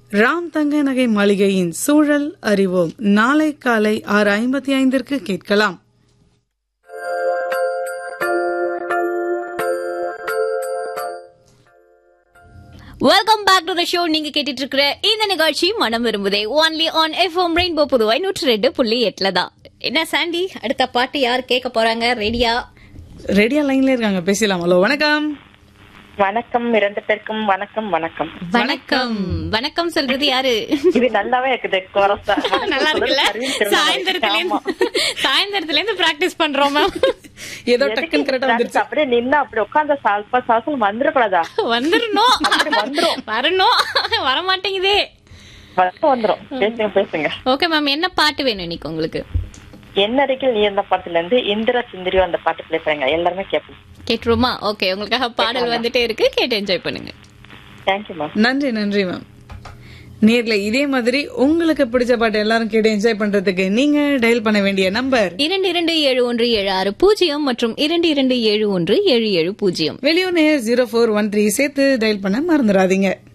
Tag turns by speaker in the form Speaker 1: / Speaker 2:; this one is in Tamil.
Speaker 1: ராம் தங்க நகை மாளிகையின் சூழல் அறிவோம் நாளை காலை ஆறு ஐம்பத்தி ஐந்திற்கு கேட்கலாம்
Speaker 2: welcome back to the show நீங்க கேட்டுட்டு இருக்கிற இந்த நிகழ்ச்சி மனம் விரும்புதே only on FM rainbow Puduvai நூற்றி ரெண்டு புள்ளி எட்டுல தான் என்ன சாண்டி அடுத்த பாட்டு யார் கேட்க போறாங்க ரெடியா
Speaker 1: ரெடியா லைன்ல இருக்காங்க பேசலாம் ஹலோ வணக்கம்
Speaker 3: வணக்கம் இரண்டு பேருக்கும் வணக்கம் வணக்கம்
Speaker 2: வணக்கம் வணக்கம் சொல்றது யாரு
Speaker 3: இது நல்லாவே இருக்குது கோரஸா
Speaker 2: நல்லா இருக்குல்ல சாயந்தரத்துல இருந்து சாயந்தரத்துல இருந்து பிராக்டிஸ் பண்றோம் மேம்
Speaker 1: ஏதோ டக்குன்னு கரெக்டா வந்துருச்சு
Speaker 3: அப்படியே நின்னு அப்படி உட்கார்ந்த சால்பா சாசல் வந்துடக்கூடாதா
Speaker 2: வந்துடணும்
Speaker 3: வந்துரும்.
Speaker 2: வரணும் வர மாட்டேங்குதே
Speaker 3: வந்து வந்துரும் பேசுங்க பேசுங்க
Speaker 2: ஓகே மேம் என்ன பாட்டு வேணும் இன்னைக்கு உங்களுக்கு
Speaker 3: என்னரைக்கும் நீ அந்த பாட்டுல இருந்து இந்திரா சுந்தரியோ அந்த பாட்டு பிளே பண்ணுங்க எல்லாருமே கேட்போம்
Speaker 2: கேட்டுருமா ஓகே உங்களுக்காக பாடல் வந்துட்டே இருக்கு கேட்டு என்ஜாய் பண்ணுங்க
Speaker 3: தேங்க்யூ மேம்
Speaker 1: நன்றி நன்றி மேம் நேர்ல இதே மாதிரி உங்களுக்கு பிடிச்ச பாட்டு எல்லாரும் கேட்டு என்ஜாய் பண்றதுக்கு நீங்க டயல் பண்ண வேண்டிய நம்பர்
Speaker 2: இரண்டு இரண்டு ஏழு ஒன்று ஏழு ஆறு பூஜ்ஜியம் மற்றும் இரண்டு இரண்டு ஏழு ஒன்று ஏழு ஏழு பூஜ்ஜியம்
Speaker 1: வெளியூர் நேர் ஜீரோ ஃபோர் ஒன் த்ரீ சேர்த்து டயல் பண்ண மறந்துடாதீங்க